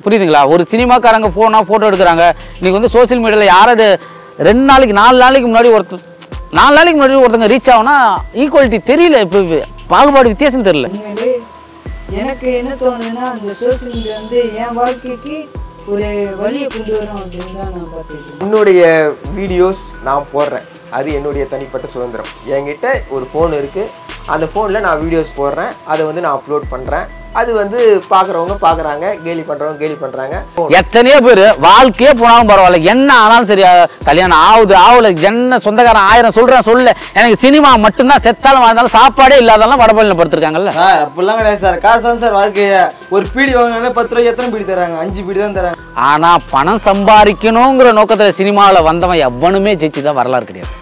புரியுதுங்களா ஒரு சினிமாக்காரங்க ஃபோனாக ஃபோட்டோ எடுக்கிறாங்க இன்னைக்கு வந்து சோஷியல் மீடியாவில் யாராவது ரெண்டு நாளைக்கு நாலு நாளைக்கு முன்னாடி ஒருத்தர் நாலு நாளைக்கு முன்னாடி ஒருத்தங்க ரீச் ஆகும்னா ஈக்குவாலிட்டி தெரியல இப்போ பாகுபாடு வித்தியாசம் தெரியல உண்மையிலே எனக்கு என்ன தோணுதுன்னா அந்த சோஷியல் மீடியா வந்து என் வாழ்க்கைக்கு ஒரு வழியை கொண்டு வரும் அப்படின்னு தான் நான் பார்த்துருக்கேன் என்னுடைய வீடியோஸ் நான் போடுறேன் அது என்னுடைய தனிப்பட்ட சுதந்திரம் என்கிட்ட ஒரு ஃபோன் இருக்குது அந்த ஃபோனில் நான் வீடியோஸ் போடுறேன் அதை வந்து நான் அப்லோட் பண்ணுறேன் அது வந்து பார்க்குறவங்க பார்க்குறாங்க கேலி பண்ணுறவங்க கேலி பண்ணுறாங்க எத்தனையோ பேர் வாழ்க்கையே போனாலும் பரவாயில்ல என்ன ஆனாலும் சரி அஹ், கல்யாணம் ஆகுது ஆகல என்ன சொந்தக்காரன் ஆயிரம் சொல்றேன் சொல்ல எனக்கு சினிமா மட்டும்தான் செத்தாலும் வாழ்ந்தாலும் சாப்பாடே இல்லாதெல்லாம் வடபழனியில் படுத்திருக்காங்கல்ல சார் அப்படிலாம் கிடையாது சார் காசு தான் சார் வாழ்க்கைய ஒரு பீடி வாங்கினாலே பத்து ரூபாய் எத்தனை பீடி தராங்க அஞ்சு பீடி தான் தராங்க ஆனா பணம் சம்பாதிக்கணுங்கிற நோக்கத்துல சினிமாவில் வந்தவன் எவனுமே ஜெயிச்சுதான் வரலாறு கிடையாது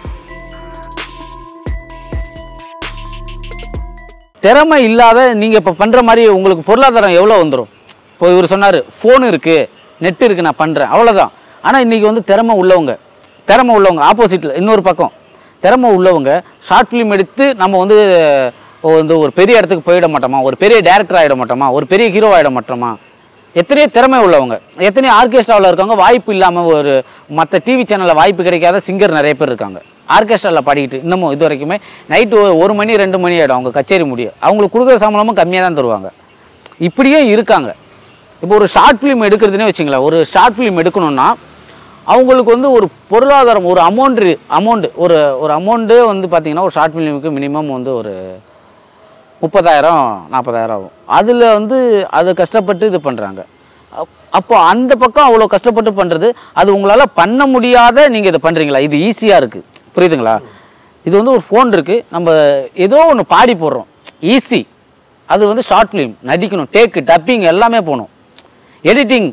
திறமை இல்லாத நீங்க இப்ப பண்ற மாதிரி உங்களுக்கு பொருளாதாரம் எவ்வளவு வந்துடும் இப்போ இவர் சொன்னாரு ஃபோன் இருக்கு நெட் இருக்கு நான் பண்றேன் அவ்வளவுதான் ஆனா இன்னைக்கு வந்து திறமை உள்ளவங்க திறமை உள்ளவங்க ஆப்போசிட்ல இன்னொரு பக்கம் திறமை உள்ளவங்க ஷார்ட் ஃபிலிம் எடுத்து நம்ம வந்து ஓ, வந்து ஒரு பெரிய இடத்துக்கு போயிட மாட்டோமா ஒரு பெரிய டேரக்டர் ஆகிட மாட்டோமா ஒரு பெரிய ஹீரோ ஆகிட மாட்டோமா எத்தனையோ திறமை உள்ளவங்க எத்தனையோ ஆர்கெஸ்ட்ராவில் இருக்காங்க வாய்ப்பு இல்லாமல் ஒரு மற்ற டிவி சேனலில் வாய்ப்பு கிடைக்காத சிங்கர் நிறைய பேர் இருக்காங்க ஆர்கெஸ்ட்ராவில் பாடிக்கிட்டு இன்னமும் இது வரைக்குமே நைட்டு ஒரு மணி ரெண்டு மணி ஆகிடும் அவங்க கச்சேரி முடியும் அவங்களுக்கு கொடுக்குற சம்பளமும் கம்மியாக தான் தருவாங்க இப்படியே இருக்காங்க இப்போ ஒரு ஷார்ட் ஃபிலிம் எடுக்கிறதுனே வச்சுங்களேன் ஒரு ஷார்ட் ஃபிலிம் எடுக்கணும்னா அவங்களுக்கு வந்து ஒரு பொருளாதாரம் ஒரு அமௌண்ட் அமௌண்ட் ஒரு ஒரு அமௌண்ட்டே வந்து பார்த்தீங்கன்னா ஒரு ஷார்ட் ஃபிலிமுக்கு மினிமம் வந்து ஒரு முப்பதாயிரம் நாற்பதாயிரம் ஆகும் அதில் வந்து அது கஷ்டப்பட்டு இது பண்ணுறாங்க அப்போ அந்த பக்கம் அவ்வளோ கஷ்டப்பட்டு பண்ணுறது அது உங்களால் பண்ண முடியாத நீங்கள் இதை பண்ணுறீங்களா இது ஈஸியாக இருக்குது புரியுதுங்களா இது வந்து ஒரு ஃபோன் இருக்குது நம்ம ஏதோ ஒன்று பாடி போடுறோம் ஈஸி அது வந்து ஷார்ட் ஃபிலிம் நடிக்கணும் டேக்கு டப்பிங் எல்லாமே போகணும் எடிட்டிங்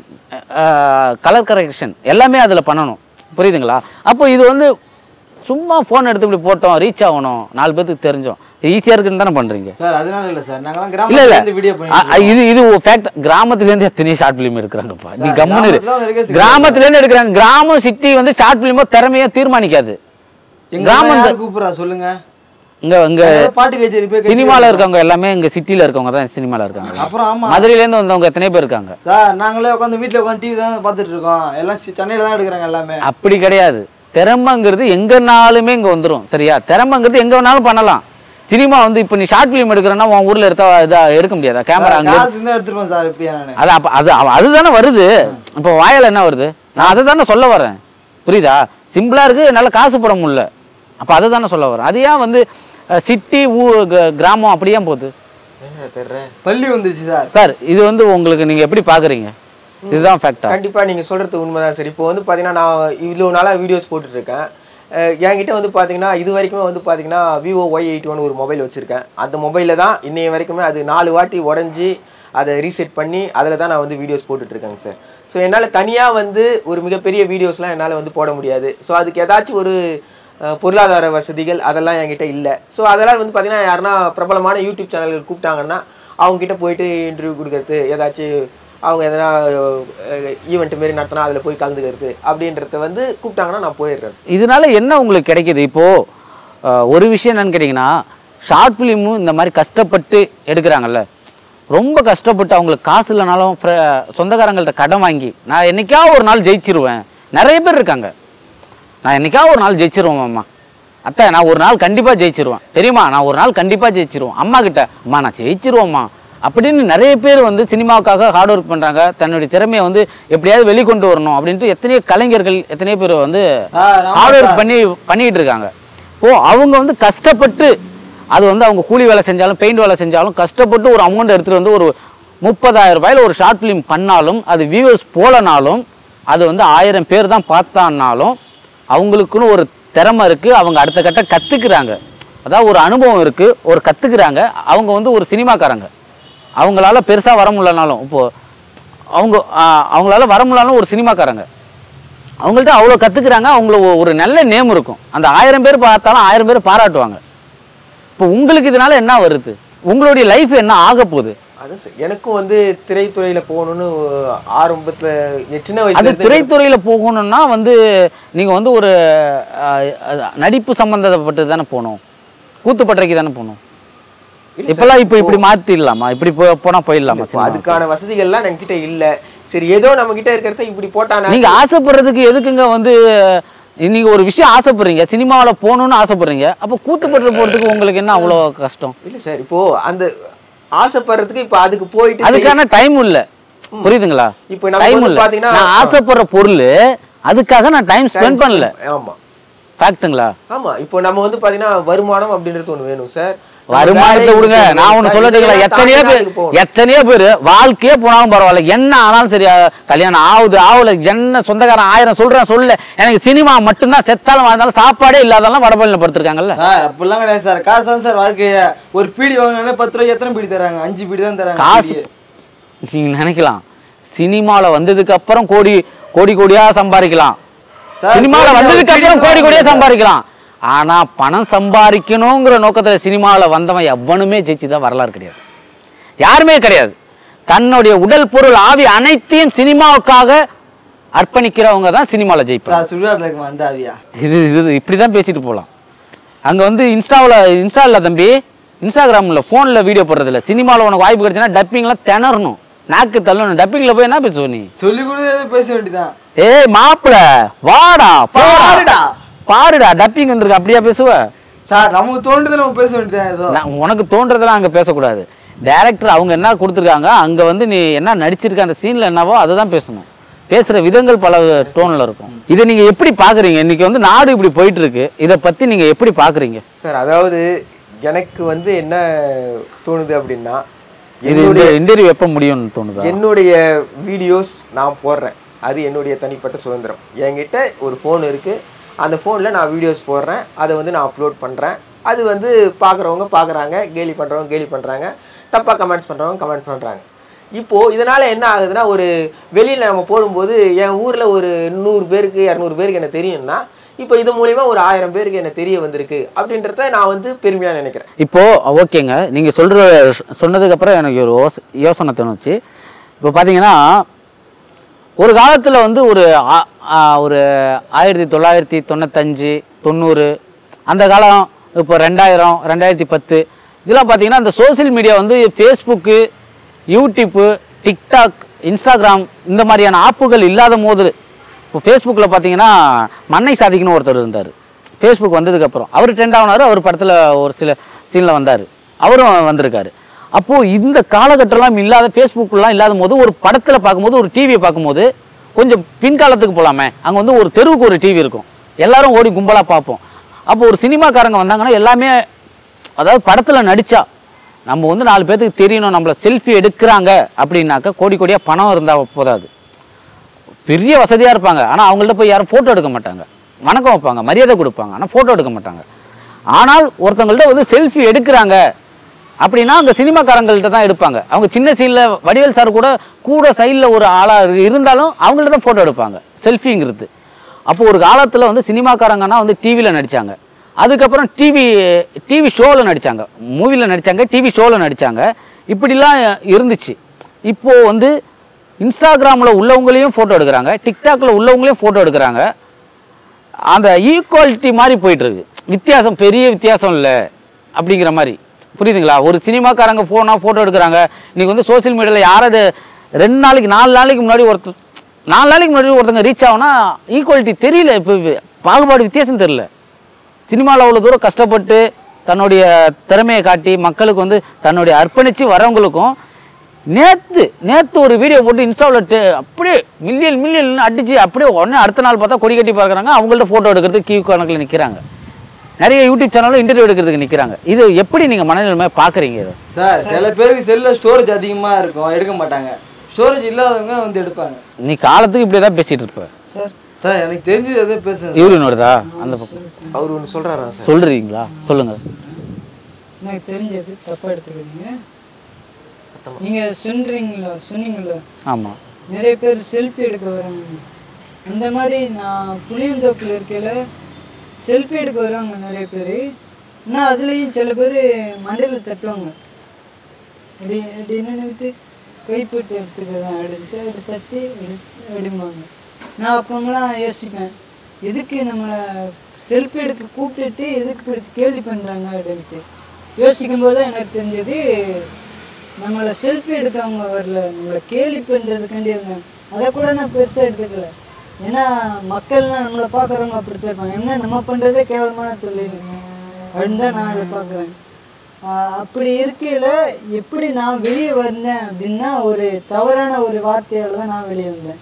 கலர் கரெக்ஷன் எல்லாமே அதில் பண்ணணும் புரியுதுங்களா அப்போ இது வந்து சும்மா ஃபோன் எடுத்து இப்படி போட்டோம் ரீச் ஆகணும் நாலு பேத்துக்கு தெரிஞ்சோம் ஈஸியாக இருக்குன்னு தானே பண்ணுறீங்க சார் அதனால இல்ல சார் நாங்கெல்லாம் இல்ல இல்ல கிராமத்துல இருந்து வீடியோ அ- அ- இது இது ஃபேக்ட் கிராமத்துல இருந்து எத்தனையோ ஷார்ட் ஃபிலிம் எடுக்கிறாங்கப்பா நீ சார், கம்முன்னு இரு. கிராமத்துல இருக்க சில- கிராமத்துல இருந்து எடுக்கிறாங்க கிராமம் சிட்டி வந்து ஷார்ட் ஃபிலிமோ திறமையா தீர்மானிக்காது எங்க கிராமம் யார் கூப்பிடுறா சொல்லுங்க இங்க இங்க ஏதாவது பாட்டு கச்சேரி போய் கச்சேரி சினிமால இருக்கவங்க எல்லாமே இங்க சிட்டில இருக்கவங்க தான் சினிமால இருக்காங்க அப்புறம் ஆமா மதுரையில இருந்து வந்தவங்க எத்தனை பேர் இருக்காங்க சார் நாங்களே உட்காந்து வீட்ல உட்காந்து டிவி தான் பார்த்துட்டு இருக்கோம் எல்லாம் சி- சென்னையில தான் எடுக்கிறாங்க எல்லாமே அப்படி கிடையாது திறமைங்கிறது எங்கனாலுமே இங்க வந்துரும் சரியா திறமைங்கிறது எங்க வேணாலும் பண்ணலாம் சினிமா வந்து இப்போ நீ ஷார்ட் ஃபிலிம் எடுக்கிறேன்னா உன் ஊர்ல எடுத்தா இதா எடுக்க முடியாதா கேமரா அங்க காசு இருந்தா எடுத்துருப்பேன் சார் இப்பயே நானு அது அப்ப அது அவ- அதுதானே வருது இப்போ வாயால என்ன வருது நான் அதை தானே சொல்ல வரேன் புரியுதா சிம்பிளா இருக்கு என்னால காசு போட முடியல அப்ப அதை தானே சொல்ல வரேன் அது ஏன் வந்து சிட்டி ஊ க- கிராமம் அப்படியே போகுது என்ன தர்றேன் பள்ளி வந்துருச்சு சார் சார் இது வந்து உங்களுக்கு நீங்க எப்படி பாக்குறீங்க இதுதான் ஃபேக்டா கண்டிப்பாக நீங்கள் சொல்கிறது உண்மைதான் சார் இப்போ வந்து பார்த்தீங்கன்னா நான் இவ்வளோ நாளாக வீடியோஸ் போட்டுட்ருக்கேன் என்கிட்ட வந்து பார்த்தீங்கன்னா இது வரைக்குமே வந்து பார்த்தீங்கன்னா விவோ ஒய் எயிட்டி ஒன் ஒரு மொபைல் வச்சுருக்கேன் அந்த மொபைலில் தான் இன்னைய வரைக்குமே அது நாலு வாட்டி உடஞ்சி அதை ரீசெட் பண்ணி அதில் தான் நான் வந்து வீடியோஸ் போட்டுட்ருக்கேங்க சார் ஸோ என்னால் தனியாக வந்து ஒரு மிகப்பெரிய வீடியோஸ்லாம் என்னால் வந்து போட முடியாது ஸோ அதுக்கு ஏதாச்சும் ஒரு அஹ், பொருளாதார வசதிகள் அதெல்லாம் என்கிட்ட இல்லை ஸோ அதெல்லாம் வந்து பார்த்தீங்கன்னா யாருன்னா பிரபலமான யூடியூப் சேனல்கள் கூப்பிட்டாங்கன்னா அவங்ககிட்ட போயிட்டு இன்டர்வியூ கொடுக்கறது ஏதாச்சும் அவங்க எதனா ஈவெண்ட் மாரி நடத்தினா அதில் போய் கலந்துக்கிறது அப்படின்றத வந்து கூப்பிட்டாங்கன்னா நான் போயிடுறேன் இதனால என்ன உங்களுக்கு கிடைக்குது இப்போ அஹ், ஒரு விஷயம் என்னன்னு கேட்டிங்கன்னா ஷார்ட் ஃபிலிமும் இந்த மாதிரி கஷ்டப்பட்டு எடுக்கிறாங்கல்ல ரொம்ப கஷ்டப்பட்டு அவங்களுக்கு காசு இல்லைனாலும் ஃப்ர- சொந்தக்காரங்கள்ட்ட கடன் வாங்கி நான் என்னைக்கா ஒரு நாள் ஜெயிச்சிருவேன் நிறைய பேர் இருக்காங்க நான் என்னைக்கா ஒரு நாள் ஜெயிச்சிருவேன் அம்மா அத்தை நான் ஒரு நாள் கண்டிப்பாக ஜெயிச்சிருவேன் தெரியுமா நான் ஒரு நாள் கண்டிப்பாக ஜெயிச்சிருவேன் அம்மா கிட்ட அம்மா நான் ஜெயிச்சிருவேம்மா அப்படின்னு நிறைய பேர் வந்து சினிமாவுக்காக ஹார்ட் ஒர்க் பண்ணுறாங்க தன்னுடைய திறமையை வந்து எப்படியாவது வெளிக்கொண்டு வரணும் அப்படின்ட்டு எத்தனையோ கலைஞர்கள் எத்தனையோ பேர் வந்து சார், ஆமா ஹார்ட் ஒர்க் சார். பண்ணி பண்ணிட்டு இருக்காங்க ஓ அவங்க வந்து கஷ்டப்பட்டு அது வந்து அவங்க கூலி வேலை செஞ்சாலும் பெயிண்ட் வேலை செஞ்சாலும் கஷ்டப்பட்டு ஒரு அமௌண்ட் எடுத்துகிட்டு வந்து ஒரு முப்பதாயிரம் ரூபாயில ஒரு ஷார்ட் ஃபிலிம் பண்ணாலும் அது வியூவர்ஸ் போலனாலும் அது வந்து ஆயிரம் பேர் தான் பார்த்தான்னாலும் அவங்களுக்குன்னு ஒரு திறமை இருக்குது அவங்க அடுத்த கட்ட கற்றுக்குறாங்க அதாவது ஒரு அனுபவம் இருக்குது ஒரு கற்றுக்குறாங்க அவங்க வந்து ஒரு சினிமாக்காரங்க அவங்களால பெருசாக வர முடியலனாலும் இப்போது அவங்க ஆ, அவங்களால வர முடியலனாலும் ஒரு சினிமாக்காரங்க அவங்கள்ட்ட அவ்வளோ கற்றுக்குறாங்க அவங்கள ஒ- ஒரு நல்ல நேம் இருக்கும் அந்த ஆயிரம் பேர் பார்த்தாலும் ஆயிரம் பேர் பாராட்டுவாங்க இப்போ உங்களுக்கு இதனால என்ன வருது உங்களுடைய லைஃப் என்ன ஆக போகுது அது ச- எனக்கும் வந்து திரைத்துறையில் போகணும்னு ஆரம்பத்தில் சின்ன அது வயசுல திரைத்துறையில் போகணும்னா வந்து நீங்கள் வந்து ஒரு அஹ், அது நடிப்பு சம்மந்தப்பட்டு தானே போகணும் கூத்துப்பட்டறைக்கு தானே போகணும் இப்போல்லாம் இப்போ இப்படி மாற்றிடலாமா இப்படி போ போனால் போயிடலாமா இப்போ அதுக்கான வசதிகள்லாம் என்கிட்ட இல்லை சரி ஏதோ நம்ம கிட்ட இருக்கிறத இப்படி போட்டானா நீங்க ஆசைப்படுறதுக்கு எதுக்குங்க வந்து நீங்க ஒரு விஷயம் ஆசைப்படுறீங்க சினிமாவுல போகணும்னு ஆசைப்படுறீங்க அப்போ கூத்துப்பட்டு போறதுக்கு உங்களுக்கு என்ன அவ்வளோ கஷ்டம் இல்ல சார் இப்போ அந்த ஆசைப்படுறதுக்கு இப்போ அதுக்கு போயிட்டு அதுக்கான டைம் இல்ல புரியுதுங்களா இப்போ நமக்கு டைம் வந்து இல்ல பாத்தீங்கன்னா- நான் ஆசைப்படுற பொருள் அதுக்காக நான் டைம் ஸ்பெண்ட் பண்ணல ஆமா ஃபேக்ட்டுங்களா ஆமா இப்போ நம்ம வந்து பாத்தீங்கன்னா வருமானம் அப்படின்றது ஒண்ணு வேணும் சார் வருமானத்தை விடுங்க நான் ஒண்ணு சொல்லட்டுங்களா எத்தனையோ பேர் எத்தனையோ பேர் வாழ்க்கையே போனாலும் பரவாயில்ல என்ன ஆனாலும் சரி அஹ், கல்யாணம் ஆகுது ஆகல என்ன சொந்தக்காரன் ஆயிரம் சொல்றேன் சொல்ல எனக்கு சினிமா மட்டும்தான் செத்தாலும் வாழ்ந்தாலும் சாப்பாடே இல்லாதெல்லாம் வடபழனியில் படுத்திருக்காங்கல்ல சார் அப்படிலாம் கிடையாது சார் காசு தான் சார் வாழ்க்கைய ஒரு பீடி வாங்கினாலே பத்து ரூபாய் எத்தனை பீடி தராங்க அஞ்சு பீடி தான் தராங்க காசு பீடியே. நீங்க நினைக்கலாம் சினிமால வந்ததுக்கு அப்புறம் கோடி கோடி கோடியா சம்பாதிக்கலாம் சார், சினிமால கோடி வந்ததுக்கு கோடி அப்புறம் கோடி கோடியா சார். சம்பாதிக்கலாம் ஆனா பணம் சம்பாதிக்கணுங்கிற நோக்கத்துல சினிமால வந்தவன் எவனுமே ஜெயிச்சுதான் வரலாறு கிடையாது யாருமே கிடையாது தன்னுடைய உடல் பொருள் ஆவி அனைத்தையும் சினிமாவுக்காக அர்ப்பணிக்கிறவங்க தான் சினிமால ஜெயிப்பாங்க சார் சுடுகாட்டில் இருக்குமா அந்த ஆவியா இது இது இப்படிதான் பேசிட்டு போகலாம் அங்க வந்து இன்ஸ்டாவில் இன்ஸ்டா இல்ல தம்பி இன்ஸ்டாகிராம்ல ஃபோனில் வீடியோ போடுறதில்ல சினிமாவில் உனக்கு வாய்ப்பு கிடைச்சுன்னா டப்பிங்லாம் திணறணும் நாக்கு தள்ளணும் டப்பிங்கில் போய் என்ன பேசுவ நீ சொல்லி கொடுத்தது பேச வேண்டியதான் ஏய் மாப்பிள வாடா பாருடா. பாருடா பாருடா டப்பிங் வந்திருக்கு அப்படியா பேசுவ சார் நமக்கு தோண்டுது நம்ம பேச வேண்டியதான் ஏதோ நான் உனக்கு தோன்றதெல்லாம் அங்க பேசக்கூடாது டேரக்டர் அவங்க என்ன கொடுத்துருக்காங்க அங்க வந்து நீ என்ன நடிச்சிருக்க அந்த சீன்ல என்னவோ அதை தான் பேசணும் பேசுற விதங்கள் பல டோன்ல இருக்கும் இதை நீங்க எப்படி பாக்குறீங்க இன்னைக்கு வந்து நாடு இப்படி போயிட்டு இருக்கு இதை பத்தி நீங்க எப்படி பாக்குறீங்க சார் அதாவது எனக்கு வந்து என்ன தோணுது அப்படின்னா இது இந்த இன்டர்வியூ எப்போ முடியும்னு தோணுதா என்னுடைய வீடியோஸ் நான் போடுறேன் அது என்னுடைய தனிப்பட்ட சுதந்திரம் என்கிட்ட ஒரு ஃபோன் இருக்குது அந்த ஃபோனில் நான் வீடியோஸ் போடுறேன் அதை வந்து நான் அப்லோட் பண்ணுறேன் அது வந்து பார்க்குறவங்க பார்க்குறாங்க கேலி பண்ணுறவங்க கேலி பண்ணுறாங்க தப்பாக கமெண்ட்ஸ் பண்ணுறவங்க கமெண்ட் பண்ணுறாங்க இப்போது இதனால் என்ன ஆகுதுன்னா ஒரு வெளியில் நம்ம போடும்போது என் ஊரில் ஒரு நூறு பேருக்கு இரநூறு பேருக்கு எனக்கு தெரியும்னா இப்போ இது மூலிமா ஒரு ஆயிரம் பேருக்கு எனக்கு தெரிய வந்திருக்கு அப்படின்றத நான் வந்து பெருமையாக நினைக்கிறேன் இப்போ ஓகேங்க நீங்க சொல்ற சொன்னதுக்கு அப்புறம் எனக்கு ஒரு யோச யோசனை தோணுச்சு இப்போ பார்த்தீங்கன்னா ஒரு காலத்தில் வந்து ஒரு ஆ- ஆ, ஒரு ஆயிரத்தி தொள்ளாயிரத்தி தொண்ணூத்தஞ்சு தொண்ணூறு அந்த காலம் இப்போ ரெண்டாயிரம் ரெண்டாயிரத்தி பத்து இதெல்லாம் பார்த்தீங்கன்னா இந்த சோஷியல் மீடியா வந்து ஃபேஸ்புக்கு யூடியூப்பு டிக்டாக் இன்ஸ்டாகிராம் இந்த மாதிரியான ஆப்புகள் இல்லாத போது இப்போ ஃபேஸ்புக்கில் பார்த்தீங்கன்னா மண்ணை சாதிக்கணும் ஒருத்தர் இருந்தார் ஃபேஸ்புக் வந்ததுக்கப்புறம் அவர் ட்ரெண்ட் ஆனார் அவர் படத்தில் ஒரு சில சீனில் வந்தார் அவரும் வந்திருக்காரு அப்போது இந்த காலகட்டம்லாம் இல்லாத ஃபேஸ்புக்கெலாம் இல்லாத போது ஒரு படத்தில் பார்க்கும்போது ஒரு டிவியை பார்க்கும்போது கொஞ்சம் பின்காலத்துக்கு போகலாமே அங்கே வந்து ஒரு தெருவுக்கு ஒரு டிவி இருக்கும் எல்லாரும் ஓடி கும்பலாக பார்ப்போம் அப்போ ஒரு சினிமாக்காரங்க வந்தாங்கன்னா எல்லாமே அதாவது படத்தில் நடித்தா நம்ம வந்து நாலு பேர்த்துக்கு தெரியணும் நம்மளை செல்ஃபி எடுக்கிறாங்க அப்படின்னாக்கா கோடி கோடியாக பணம் இருந்தால் போதாது பெரிய வசதியாக இருப்பாங்க ஆனால் அவங்கள்ட்ட போய் யாரும் ஃபோட்டோ எடுக்க மாட்டாங்க வணக்கம் வைப்பாங்க மரியாதை கொடுப்பாங்க ஆனால் ஃபோட்டோ எடுக்க மாட்டாங்க ஆனால் ஒருத்தவங்கள்ட்ட வந்து செல்ஃபி எடுக்கிறாங்க அப்படின்னா அங்கே சினிமாக்காரங்கள்ட்ட தான் எடுப்பாங்க அவங்க சின்ன சீனில் வடிவேல் சார் கூட கூட சைடில் ஒரு ஆளாக இருந்தாலும் அவங்கள்ட்ட தான் ஃபோட்டோ எடுப்பாங்க செல்ஃபிங்கிறது அப்போ ஒரு காலத்தில் வந்து சினிமாக்காரங்கன்னா வந்து டிவியில் நடித்தாங்க அதுக்கப்புறம் டிவி டிவி ஷோவில் நடித்தாங்க மூவியில் நடித்தாங்க டிவி ஷோவில் நடித்தாங்க இப்படிலாம் இருந்துச்சு இப்போது வந்து இன்ஸ்டாகிராமில் உள்ளவங்களையும் ஃபோட்டோ எடுக்கிறாங்க டிக்டாக்ல உள்ளவங்களையும் ஃபோட்டோ எடுக்கிறாங்க அந்த ஈக்குவாலிட்டி மாதிரி போயிட்டு இருக்கு வித்தியாசம் பெரிய வித்தியாசம் இல்லை அப்படிங்கிற மாதிரி புரியுதுங்களா ஒரு சினிமாக்காரங்க ஃபோனாக ஃபோட்டோ எடுக்கிறாங்க இன்னைக்கு வந்து சோஷியல் மீடியாவில் யாராவது ரெண்டு நாளைக்கு நாலு நாளைக்கு முன்னாடி ஒருத்தர் நாலு நாளைக்கு முன்னாடி ஒருத்தங்க ரீச் ஆகுனா ஈக்குவாலிட்டி தெரியல இப்போ பாகுபாடு வித்தியாசம் தெரியல சினிமாவில் அவ்வளோ தூரம் கஷ்டப்பட்டு தன்னுடைய திறமையை காட்டி மக்களுக்கு வந்து தன்னுடைய அர்ப்பணித்து வரவங்களுக்கும் நேற்று நேற்று ஒரு வீடியோ போட்டு இன்ஸ்டாவில் அப்படியே மில்லியன் மில்லியன் அடித்து அப்படியே உடனே அடுத்த நாள் பார்த்தா கொடி கட்டி பார்க்குறாங்க அவங்கள்ட்ட ஃபோட்டோ எடுக்கிறதுக்கு கியூ கணக்கில் நிற்கிறாங்க நிறைய யூடியூப் சேனலில் இன்டர்வியூ எடுக்கிறதுக்கு நிற்கிறாங்க இது எப்படி நீங்கள் மனநிலைமை பார்க்குறீங்க இதை சார் சில பேருக்கு செல்ல ஸ்டோரேஜ் அதிகமா இருக்கும் எடுக்க மாட்டாங்க ஸ்டோரேஜ் இல்லாதவங்க வந்து எடுப்பாங்க நீ காலத்துக்கு இப்படியே தான் பேசிகிட்டு இருப்ப சார் சார் எனக்கு தெரிஞ்சது எதுவும் பேசுங்க இவரு இன்னொருதா அந்த பக்கம் அவர் ஒன்று சொல்கிறாரா சார் சொல்கிறீங்களா சொல்லுங்கள் எனக்கு தெரிஞ்சது தப்பாக எடுத்துக்கிறீங்க நீங்கள் சொல்கிறீங்களா சொன்னீங்களா ஆமாம் நிறைய பேர் செல்ஃபி எடுக்க வராங்க அந்த மாதிரி நான் புளியந்தோப்பில் இருக்கையில் செல்ஃபி எடுக்க வருவாங்க நிறைய பேர் ஆனால் அதுலேயும் சில பேர் மண்டையில் தட்டுவாங்க அப்படி அப்படி நின்றுட்டு கைப்பட்டு எடுத்துக்கிறதான் எடுத்து அப்படி தட்டி எடுத்து அப்படிம்பாங்க நான் அப்போங்களாம் யோசிப்பேன் எதுக்கு நம்மளை செல்ஃபி எடுக்க கூப்பிட்டுட்டு எதுக்கு இப்படி கேள்வி பண்ணுறாங்க அப்படின்ட்டு யோசிக்கும் போது எனக்கு தெரிஞ்சது நம்மளை செல்ஃபி எடுக்க அவங்க வரல நம்மளை கேலி பண்ணுறதுக்காண்டி அவங்க அதை கூட நான் பெருசாக எடுத்துக்கல ஏன்னா மக்கள்லாம் நம்மளை பார்க்குறவங்க அப்படித்தான் இருப்பாங்க என்ன நம்ம பண்ணுறதே கேவலமான தொழில் அப்படின்னு தான் நான் அதை பார்க்குறேன் அப்படி இருக்கையில் எப்படி நான் வெளியே வந்தேன் அப்படின்னா ஒரு தவறான ஒரு வார்த்தையால் தான் நான் வெளியே வந்தேன்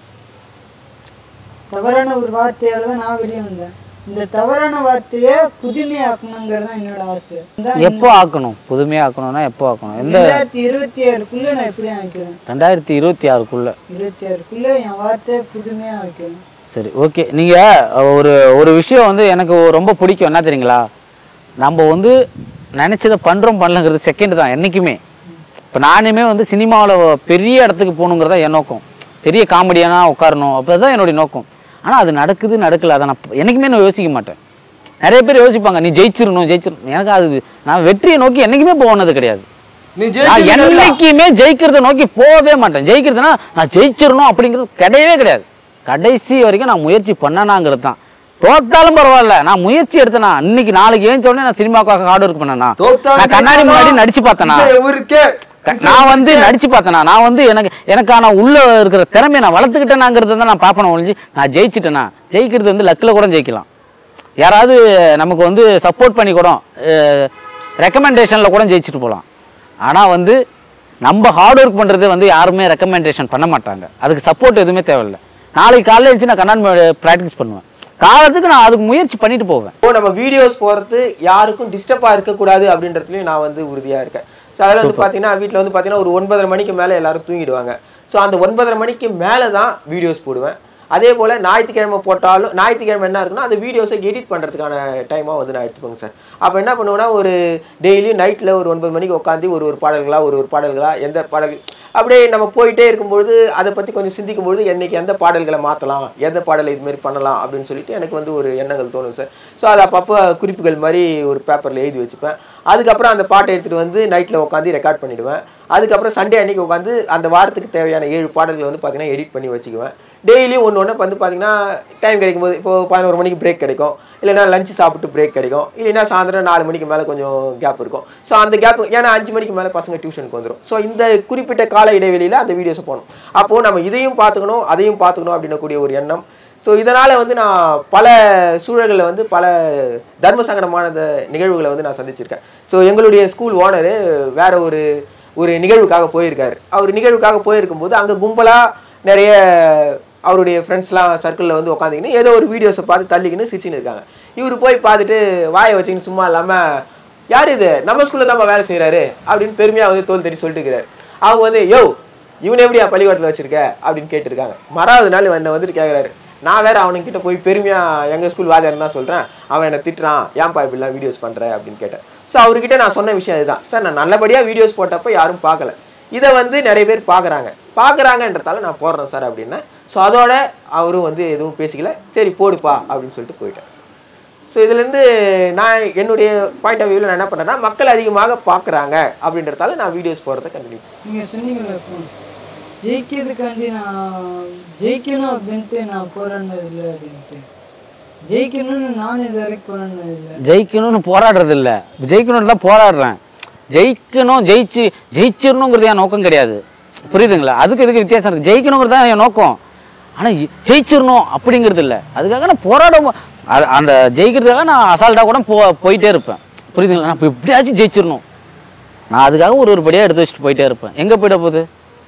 தவறான ஒரு வார்த்தையால தான் நான் வெளியே வந்தேன் இந்த தவறான வார்த்தையை புதுமையாக்கணுங்கிறது தான் என்னோட ஆசை இந்த எப்போ ஆக்கணும் புதுமையாக ஆக்கணும்னா எப்போ ஆக்கணும் எந்த ரெண்டாயிரத்தி இருபத்தி ஆறுக்குள்ள நான் எப்படி வைக்கிறேன் ரெண்டாயிரத்தி இருபத்தி ஆறுக்குள்ள இருபத்தி ஆறுக்குள்ள என் வார்த்தையை புதுமையா வைக்கிறேன் சரி ஓகே நீங்கள் ஒரு ஒரு விஷயம் வந்து எனக்கு ரொம்ப பிடிக்கும் என்ன தெரியுங்களா நம்ம வந்து நினச்சதை பண்ணுறோம் பண்ணலங்கிறது செகண்ட் தான் என்றைக்குமே இப்போ நானுமே வந்து சினிமாவில் பெரிய இடத்துக்கு போகணுங்கிறதா என் நோக்கம் பெரிய காமெடியானா உட்காரணும் அப்போ தான் என்னுடைய நோக்கம் ஆனால் அது நடக்குது நடக்கல அதை நான் என்றைக்குமே நான் யோசிக்க மாட்டேன் நிறைய பேர் யோசிப்பாங்க நீ ஜெயிச்சிடணும் ஜெயிச்சிடணும் எனக்கு அது நான் வெற்றியை நோக்கி என்றைக்குமே போனது கிடையாது நீ நான் ஜெயிச்சு என்னைக்குமே ஜெயிக்கிறத நோக்கி போகவே மாட்டேன் ஜெயிக்கிறதுனா நான் ஜெயிச்சிடணும் அப்படிங்கிறது கிடையவே கிடையாது கடைசி வரைக்கும் நான் முயற்சி பண்ணனாங்கிறது தான் தோத்தாலும் பரவாயில்ல நான் முயற்சி எடுத்தேனா இன்னைக்கு நாளைக்கு ஏஞ்ச உடனே நான் சினிமாவுக்காக ஹார்ட் ஒர்க் பண்ணேனா நான் கண்ணாடி முன்னாடி நடிச்சு பார்த்தேனா இவருக்கே க- நான் வந்து நடிச்சு பார்த்தேனா நான் வந்து எனக்கு எனக்கான உள்ள இருக்கிற திறமையை நான் வளர்த்துக்கிட்டேனாங்கிறத தான் நான் பார்ப்பேன் ஒழிஞ்சு நான் ஜெயிச்சிட்டேனா ஜெயிக்கிறது வந்து லக்கில் கூட ஜெயிக்கலாம் யாராவது நமக்கு வந்து சப்போர்ட் பண்ணி கூட ரெக்கமெண்டேஷனில் கூட ஜெயிச்சுட்டு போகலாம் ஆனால் வந்து நம்ம ஹார்ட் ஒர்க் பண்ணுறது வந்து யாருமே ரெக்கமெண்டேஷன் பண்ண மாட்டாங்க அதுக்கு சப்போர்ட் எதுவுமே தேவையில்லை நாளைக்கு காலையில் எழுந்துச்சு நான் கண்ணாடி ப்ராக்டிஸ் பண்ணுவேன் காலத்துக்கு நான் அதுக்கு முயற்சி பண்ணிட்டு போவேன் இப்போ நம்ம வீடியோஸ் போகிறது யாருக்கும் டிஸ்டர்பாக இருக்கக்கூடாது அப்படின்றதுலையும் நான் வந்து உறுதியாக இருக்கேன் ஸோ அதில் வந்து பார்த்தீங்கன்னா வீட்டில் வந்து பார்த்தீங்கன்னா ஒரு ஒன்பதரை மணிக்கு மேலே எல்லாரும் தூங்கிடுவாங்க ஸோ அந்த ஒன்பதரை மணிக்கு மேலே தான் வீடியோஸ் போடுவேன் அதே போல் ஞாயிற்றுக்கிழமை போட்டாலும் ஞாயிற்றுக்கிழமை என்ன இருக்குன்னா அந்த வீடியோஸை எடிட் பண்ணுறதுக்கான டைமாக வந்து நான் எடுத்துப்பேங்க சார் அப்போ என்ன பண்ணுவேன்னா ஒரு டெய்லியும் நைட்டில் ஒரு ஒன்பது மணிக்கு உட்காந்து ஒரு ஒரு பாடல்களா ஒரு ஒரு பாடல்களா எந்த பாடல் அப்படியே நம்ம போயிட்டே இருக்கும்பொழுது அதை பற்றி கொஞ்சம் சிந்திக்கும்பொழுது என்னைக்கு எந்த பாடல்களை மாற்றலாம் எந்த பாடலை இதுமாரி பண்ணலாம் அப்படின்னு சொல்லிட்டு எனக்கு வந்து ஒரு எண்ணங்கள் தோணும் சார் ஸோ அதை அப்பப்போ குறிப்புகள் மாதிரி ஒரு பேப்பரில் எழுதி வச்சுப்பேன் அதுக்கப்புறம் அந்த பாட்டை எடுத்துகிட்டு வந்து நைட்டில் உட்காந்து ரெக்கார்ட் பண்ணிவிடுவேன் அதுக்கப்புறம் சண்டே அன்னைக்கு உட்காந்து அந்த வாரத்துக்கு தேவையான ஏழு பாடல்களை வந்து பார்த்தீங்கன்னா எடிட் பண்ணி வச்சுக்குவேன் டெய்லியும் ஒன்று ஒன்று வந்து பார்த்தீங்கன்னா டைம் கிடைக்கும் போது இப்போ பதினோரு மணிக்கு பிரேக் கிடைக்கும் இல்லைன்னா லஞ்சு சாப்பிட்டு பிரேக் கிடைக்கும் இல்லைன்னா சாயந்தரம் நாலு மணிக்கு மேலே கொஞ்சம் கேப் இருக்கும் ஸோ அந்த கேப் ஏன்னா அஞ்சு மணிக்கு மேலே பசங்க டியூஷனுக்கு வந்துடும் ஸோ இந்த குறிப்பிட்ட கால இடைவெளியில் அந்த வீடியோஸை போகணும் அப்போது நம்ம இதையும் பார்த்துக்கணும் அதையும் பார்த்துக்கணும் அப்படின்னக்கூடிய ஒரு எண்ணம் ஸோ இதனால் வந்து நான் பல சூழல்களில் வந்து பல தர்ம சங்கடமான நிகழ்வுகளை வந்து நான் சந்திச்சிருக்கேன் ஸோ எங்களுடைய ஸ்கூல் ஓனரு வேற ஒரு ஒரு நிகழ்வுக்காக போயிருக்காரு அவர் நிகழ்வுக்காக போயிருக்கும்போது அங்கே கும்பலாக நிறைய அவருடைய ஃப்ரெண்ட்ஸ்லாம் சர்க்கிளில் வந்து உட்காந்துக்கின்னு ஏதோ ஒரு வீடியோஸை பார்த்து தள்ளிக்கின்னு சிரிச்சுன்னு இருக்காங்க இவர் போய் பார்த்துட்டு வாயை வச்சுக்கின்னு சும்மா இல்லாமல் யார் இது நம்ம ஸ்கூலில் தான் வேலை செய்கிறாரு அப்படின்னு பெருமையாக வந்து தோல் தட்டி சொல்லிட்டு இருக்கிறாரு அவங்க வந்து யோ இவனை எப்படியா பள்ளிக்கூடத்தில் வச்சிருக்க அப்படின்னு கேட்டிருக்காங்க மறாவது நாள் என்னை வந்துட்டு கேட்குறாரு நான் வேற அவனுக்கிட்ட போய் பெருமையாக எங்கள் ஸ்கூல் வாத்தியார் தான் சொல்கிறேன் அவன் என்னை திட்டுறான் ஏன்பா இப்படிலாம் வீடியோஸ் பண்ணுற அப்படின்னு கேட்டேன் ஸோ அவர்கிட்ட நான் சொன்ன விஷயம் இதுதான் சார் நான் நல்லபடியாக வீடியோஸ் போட்டப்போ யாரும் பார்க்கல இதை வந்து நிறைய பேர் பார்க்குறாங்க பார்க்குறாங்கன்றதால நான் போடுறேன் சார் அப்படின்னா ஸோ அதோட அவரும் வந்து எதுவும் பேசிக்கல சரி போடுப்பா அப்படின்னு சொல்லிட்டு போயிட்டேன் ஸோ இதுலேருந்து நான் என்னுடைய பாயிண்ட் ஆஃப் வியூவில் நான் என்ன பண்ணேன்னா மக்கள் அதிகமாக பார்க்குறாங்க அப்படின்றதால நான் வீடியோஸ் போடுறத கண்டினியூ நீங்க சொன்னீங்கல்ல இப்போ ஜெயிக்கிறதுக்காண்டி நான் ஜெயிக்கணும் அப்படின்ட்டு நான் போராடினது இல்லை அப்படின்ட்டு ஜெயிக்கணும்னு நான் இது வரைக்கும் போராடினது இல்லை ஜெயிக்கணும்னு போராடுறது இல்லை ஜெயிக்கணும்னு தான் போராடுறேன் ஜெயிக்கணும் ஜெயிச்சு ஜெயிச்சிடணுங்கிறது என் நோக்கம் கிடையாது புரியுதுங்களா அதுக்கு இதுக்கு வித்தியாசம் இருக்குது ஜெயிக்கணுங்கிறது தான் என் நோக்கம் ஆனால் ஜெயிச்சிடணும் அப்படிங்கிறது இல்லை அதுக்காக நான் போராட அது அந்த ஜெயிக்கிறதுக்காக நான் அசால்ட்டாக கூட போ போயிட்டே இருப்பேன் புரியுதுங்களா நான் இப்போ எப்படியாச்சும் ஜெயிச்சிடணும் நான் அதுக்காக ஒரு ஒரு படியாக எடுத்து வச்சுட்டு போயிட்டே இருப்பேன் எங்கே போயிட போகுது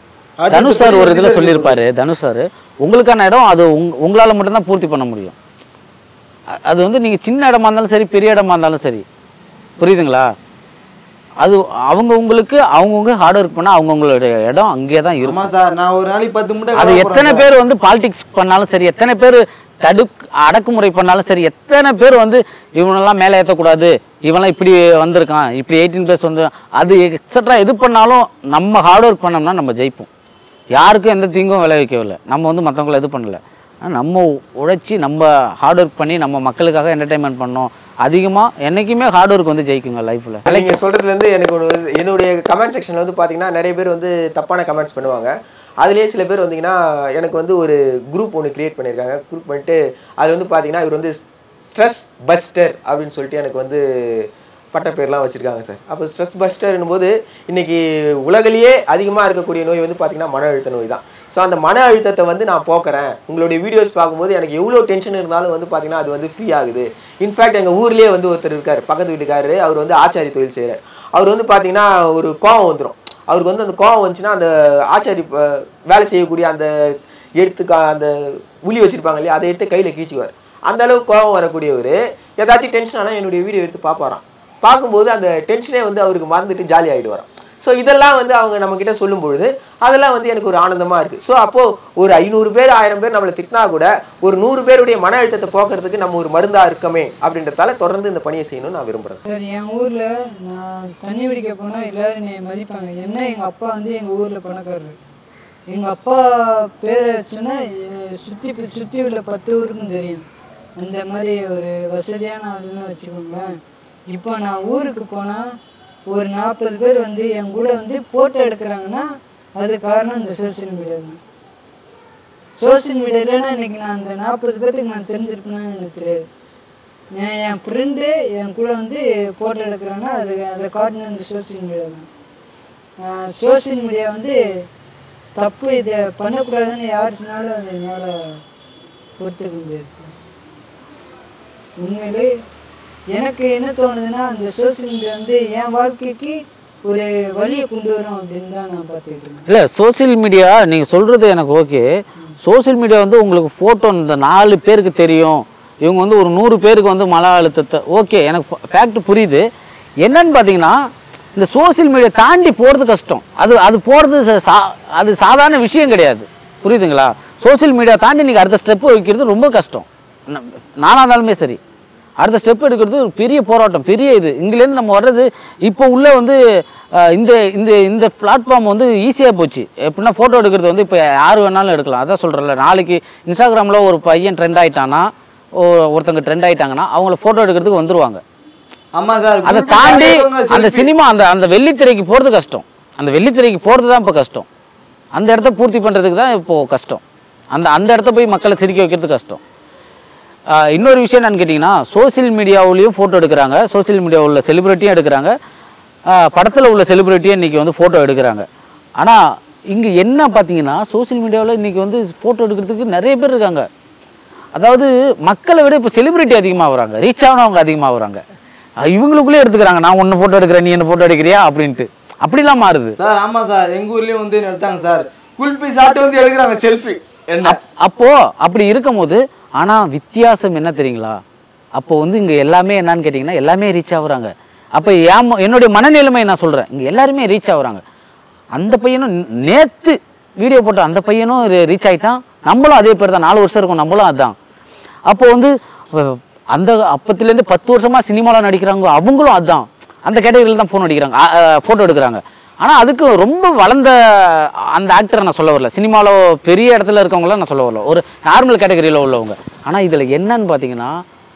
தனுஷ் சார் ஒரு இதில் சொல்லியிருப்பாரு தனுஷ் சார் உங்களுக்கான இடம் அது உங் உங்களால் மட்டும்தான் பூர்த்தி பண்ண முடியும் அ- அது வந்து நீங்கள் சின்ன இடமா இருந்தாலும் சரி பெரிய இடமா இருந்தாலும் சரி புரியுதுங்களா அது அவங்க உங்களுக்கு அவங்கவுங்க ஹார்ட் ஒர்க் பண்ணால் அவங்கவுங்களுடைய இடம் அங்கேயே தான் இருக்கும் ஆமா சார் நான் ஒரு நாளைக்கு பத்து முட்டை அது கலவ எத்தனை போறேன் பேர் வந்து பாலிடிக்ஸ் பண்ணாலும் சரி எத்தனை பேர் தடுக் அடக்குமுறை பண்ணாலும் சரி எத்தனை பேர் வந்து இவனெல்லாம் மேலே ஏற்றக்கூடாது இவனெல்லாம் இப்படி வந்திருக்கான் இப்படி எயிட்டீன் ப்ளஸ் வந்து அது எக்ஸட்ரா எது பண்ணாலும் நம்ம ஹார்ட் ஒர்க் பண்ணோம்னா நம்ம ஜெயிப்போம் யாருக்கும் எந்த தீங்கும் விளைவிக்கவில்லை நம்ம வந்து மற்றவங்கள இது பண்ணல ஆனா நம்ம உழைச்சி நம்ம ஹார்ட் ஒர்க் பண்ணி நம்ம மக்களுக்காக என்டர்டைன்மெண்ட் பண்ணோம் அதிகமாக என்றைக்குமே ஹார்ட் ஒர்க் வந்து ஜெயிக்குங்க லைஃப்பில் நீங்க சொல்றதுல இருந்து எனக்கு ஒரு இது- என்னுடைய கமெண்ட் செக்ஷன்ல வந்து பாத்தீங்கன்னா நிறைய பேர் வந்து தப்பான கமெண்ட்ஸ் பண்ணுவாங்க அதுலயே சில பேர் வந்தீங்கன்னா எனக்கு வந்து ஒரு குரூப் ஒன்று கிரியேட் பண்ணியிருக்காங்க குரூப் பண்ணிட்டு அது வந்து பாத்தீங்கன்னா இவர் வந்து ஸ்ட்ரெஸ் பஸ்டர் அப்படின்னு சொல்லிட்டு எனக்கு வந்து பட்ட பேர்லாம் வச்சிருக்காங்க சார் அப்போ ஸ்ட்ரெஸ் பஸ்டர்னும் போது இன்னைக்கு உலகிலேயே அதிகமாக இருக்கக்கூடிய நோய் வந்து பார்த்தீங்கன்னா மன அழுத்த நோய் தான் ஸோ ஸோ அந்த மன அழுத்தத்தை வந்து நான் போக்குறேன் உங்களுடைய வீடியோஸ் பார்க்கும்போது எனக்கு எவ்வளோ டென்ஷன் இருந்தாலும் வந்து பார்த்தீங்கன்னா அது வந்து ஃப்ரீ ஆகுது இன்ஃபேக்ட் எங்கள் ஊர்லேயே வந்து ஒருத்தர் இருக்கார் பக்கத்து வீட்டுக்காரரு அவர் வந்து ஆச்சாரி தொழில் செய்கிறார் அவர் வந்து பார்த்தீங்கன்னா ஒரு கோவம் வந்துடும் அவருக்கு வந்து அந்த கோவம் வந்துச்சுன்னா அந்த ஆச்சாரி ப- வேலை செய்யக்கூடிய அந்த எடுத்து அந்த உளி வச்சிருப்பாங்க இல்லையா அதை எடுத்து கையில் கீச்சுவார் அந்த அளவுக்கு கோவம் வரக்கூடியவர் ஏதாச்சும் டென்ஷன் ஆனால் என்னுடைய வீடியோ எடுத்து பார்ப்பாராம் பார்க்கும்போது அந்த டென்ஷனே வந்து அவருக்கு மறந்துட்டு ஜாலி ஆகிடுவாராம் ஸோ இதெல்லாம் வந்து அவங்க நம்ம கிட்ட சொல்லும் பொழுது அதெல்லாம் வந்து எனக்கு ஒரு ஆனந்தமா இருக்கு ஸோ அப்போ ஒரு ஐநூறு பேர் ஆயிரம் பேர் நம்மளை திட்டினா கூட ஒரு நூறு பேருடைய மன அழுத்தத்தை போக்குறதுக்கு நம்ம ஒரு மருந்தா இருக்கமே அப்படின்றதால தொடர்ந்து இந்த பணியை செய்யணும்னு நான் விரும்புறேன் சார் என் ஊர்ல நான் தண்ணி பிடிக்க போனா எல்லாரும் என்னை மதிப்பாங்க என்ன எங்க அப்பா வந்து எங்க ஊர்ல பணக்காரரு எங்க அப்பா பேரை சொன்னா எ- சுத்தி சுத்தி உள்ள பத்து ஊருக்கும் தெரியும் அந்த மாதிரி ஒரு வசதியான ஆளுன்னு வச்சுக்கோங்களேன் இப்போ நான் ஊருக்கு போனா ஒரு நாற்பது பேர் வந்து என் கூட வந்து போட்டோ எடுக்கிறாங்கன்னா அது காரணம் இந்த சோஷியல் மீடியா தான் சோஷியல் மீடியா இல்லைன்னா இன்னைக்கு நான் அந்த நாற்பது பேர்த்துக்கு நான் தெரிஞ்சிருப்பேன்னு எனக்கு தெரியாது என் என் ஃப்ரெண்டு என் கூட வந்து ஃபோட்டோ எடுக்கிறேன்னா அது அதை காட்டின இந்த சோஷியல் மீடியா தான் சோஷியல் மீடியா வந்து தப்பு இதை பண்ணக்கூடாதுன்னு யார் சொன்னாலும் அது என்னால் பொறுத்துக்க முடியாது சார் உண்மையிலே எனக்கு என்ன தோணுதுன்னா அந்த சோஷியல் மீடியா வந்து என் வாழ்க்கைக்கு ஒரு வழியை கொண்டு வரும் அப்படின்னு தான் நான் பார்த்துட்டு இருக்கேன் இல்லை சோஷியல் மீடியா நீங்கள் சொல்கிறது எனக்கு ஓகே சோஷியல் மீடியா வந்து உங்களுக்கு ஃபோட்டோ இந்த நாலு பேருக்கு தெரியும் இவங்க வந்து ஒரு நூறு பேருக்கு வந்து மன அழுத்தத்தை ஓகே எனக்கு ஃபேக்ட் புரியுது என்னன்னு பார்த்தீங்கன்னா இந்த சோஷியல் மீடியா தாண்டி போகிறது கஷ்டம் அது அது போகிறது சா அது சாதாரண விஷயம் கிடையாது புரியுதுங்களா சோஷியல் மீடியா தாண்டி நீங்கள் அடுத்த ஸ்டெப் வைக்கிறது ரொம்ப கஷ்டம் ந- நானா இருந்தாலுமே சரி அடுத்த ஸ்டெப் எடுக்கிறது ஒரு பெரிய போராட்டம் பெரிய இது இங்கிலேருந்து நம்ம வர்றது இப்போ உள்ள வந்து அஹ், இந்த இந்த இந்த பிளாட்ஃபார்ம் வந்து ஈஸியாக போச்சு எப்படின்னா ஃபோட்டோ எடுக்கிறது வந்து இப்போ யார் வேணாலும் எடுக்கலாம் அதான் சொல்கிறேன்ல நாளைக்கு இன்ஸ்டாகிராமில் ஒரு பையன் ட்ரெண்ட் ஆயிட்டானா ஒ- ஒருத்தங்க ட்ரெண்ட் ஆயிட்டாங்கன்னா அவங்கள ஃபோட்டோ எடுக்கிறதுக்கு வந்துருவாங்க ஆமா சார் அதை group தாண்டி இருக்கவங்க அந்த selfie. சினிமா அந்த அந்த வெள்ளித்திரைக்கு போகிறது கஷ்டம் அந்த வெள்ளித்திரைக்கு போகிறது தான் இப்போ கஷ்டம் அந்த இடத்த பூர்த்தி பண்ணுறதுக்கு தான் இப்போது கஷ்டம் அந்த அந்த இடத்த போய் மக்களை சிரிக்க வைக்கிறது கஷ்டம் ஆஹ் இன்னொரு விஷயம் என்னன்னு கேட்டிங்கன்னா சோஷியல் மீடியாவுலேயும் ஃபோட்டோ எடுக்கிறாங்க சோஷியல் மீடியா உள்ள செலிபிரிட்டியும் எடுக்கிறாங்க படத்தில் உள்ள செலிபிரிட்டியும் இன்றைக்கி வந்து ஃபோட்டோ எடுக்கிறாங்க ஆனால் இங்கே என்ன பார்த்தீங்கன்னா சோஷியல் மீடியாவில் இன்றைக்கி வந்து ஃபோட்டோ எடுக்கிறதுக்கு நிறைய பேர் இருக்காங்க அதாவது மக்களை விட இப்போ செலிபிரிட்டி அதிகமாக வராங்க ரீச் ஆனவங்க அதிகமாக வராங்க அஹ் இவங்களுக்குள்ளே எடுத்துக்கிறாங்க நான் ஒன்று ஃபோட்டோ எடுக்கிறேன் நீ என்ன ஃபோட்டோ எடுக்கிறியா அப்படின்ட்டு அப்படிலாம் மாறுது சார் ஆமா சார் எங்க ஊர்லயும் வந்து எடுத்தாங்க சார் குல்பி சாப்பிட்டு வந்து எடுக்கிறாங்க செல்ஃபி என்ன அப்- அப்போ அப்படி இருக்கும்போது ஆனா வித்தியாசம் என்ன தெரியுங்களா அப்போ வந்து இங்க எல்லாமே என்னன்னு கேட்டிங்கன்னா எல்லாமே ரீச் ஆகுறாங்க அப்போ ஏன் ம- என்னுடைய மனநிலைமை நான் சொல்றேன் இங்க எல்லாருமே ரீச் ஆகுறாங்க அந்த பையனும் ந- நேத்து வீடியோ போட்ட அந்த பையனும் ரீச் ஆயிட்டான் நம்மளும் அதே பேர் தான் நாலு வருஷம் இருக்கும் நம்மளும் அதான் அப்போ வந்து அஹ், அந்த அப்பத்துலேருந்து பத்து வருஷமா சினிமாவில் நடிக்கிறாங்க அவங்களும் அதான் அந்த கேட்டகரியில் தான் ஃபோன் அடிக்கிறாங்க ஃபோட்டோ எடுக்கிறாங்க ஆனால் அதுக்கு ரொம்ப வளர்ந்த அந்த ஆக்டரை நான் சொல்ல வரல சினிமாவில் பெரிய இடத்துல இருக்கவங்கள நான் சொல்ல வரல ஒரு நார்மல் கேட்டகரியில் உள்ளவங்க ஆனால் இதில் என்னன்னு பார்த்தீங்கன்னா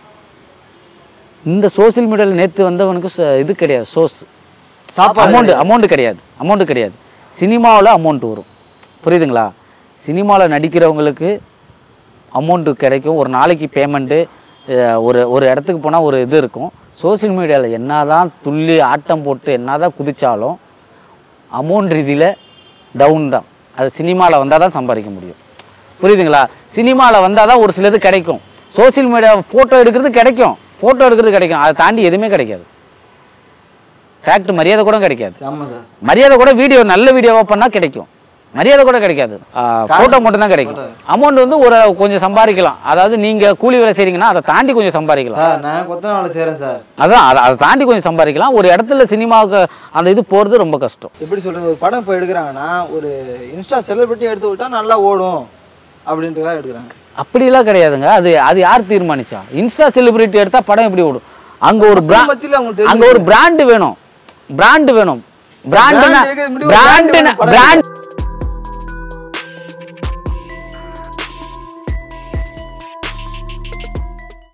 இந்த சோஷியல் மீடியாவில் நேற்று வந்தவனுக்கு ச- இது கிடையாது சோர்ஸ் சாப்பாடு அமௌண்ட் அமௌண்ட் கிடையாது அமௌண்ட் கிடையாது சினிமாவில் அமௌண்ட் வரும் புரியுதுங்களா சினிமாவில் நடிக்கிறவங்களுக்கு அமௌண்ட்டு கிடைக்கும் ஒரு நாளைக்கு பேமெண்ட்டு ஒரு ஒரு இடத்துக்கு போனால் ஒரு இது இருக்கும் சோஷியல் மீடியாவில் என்னதான் துள்ளி ஆட்டம் போட்டு என்னதான் குதிச்சாலும் அமௌண்ட் ரீதியில் டவுன் தான் அது சினிமாவில் வந்தால் தான் சம்பாதிக்க முடியும் புரியுதுங்களா சினிமாவில் வந்தால் தான் ஒரு சிலது கிடைக்கும் சோஷியல் மீடியா ஃபோட்டோ எடுக்கிறது கிடைக்கும் ஃபோட்டோ எடுக்கிறது கிடைக்கும் அதை தாண்டி எதுவுமே கிடைக்காது ஃபேக்ட் மரியாதை கூட கிடைக்காது ஆமா சார் மரியாதை கூட வீடியோ நல்ல வீடியோவாக பண்ணால் கிடைக்கும் மரியாதை கூட கிடைக்காது ஃபோட்டோ மட்டும் தான் கிடைக்கும் அமௌண்ட் வந்து ஒரு கொஞ்சம் சம்பாதிக்கலாம் அதாவது நீங்கள் கூலி வேலை செய்றீங்கன்னா அதை தாண்டி கொஞ்சம் சம்பாதிக்கலாம் சார் நான் கொத்தன வேலை செய்கிறேன் சார் அதான் அதை அதை தாண்டி கொஞ்சம் சம்பாதிக்கலாம் ஒரு இடத்துல சினிமாவுக்கு அந்த இது போகிறது ரொம்ப கஷ்டம் எப்படி சொல்றது ஒரு படம் இப்போ எடுக்கிறாங்கன்னா ஒரு இன்ஸ்டா செலிபிரிட்டி எடுத்து விட்டா நல்லா ஓடும் அப்படின்றதுக்காக எடுக்கிறாங்க அப்படிலாம் கிடையாதுங்க அது அது யார் தீர்மானிச்சா இன்ஸ்டா செலிபிரிட்டி எடுத்தால் படம் எப்படி ஓடும் அங்கே ஒரு brand- மத்தியில் அவங்களுக்கு அங்கே ஒரு பிராண்டு வேணும் பிராண்டு வேணும் பிராண்டுனா brand இருக்குது, முன்னாடி ஒரு brand பிராண்டுனா வேணும், படம் பிராண்ட்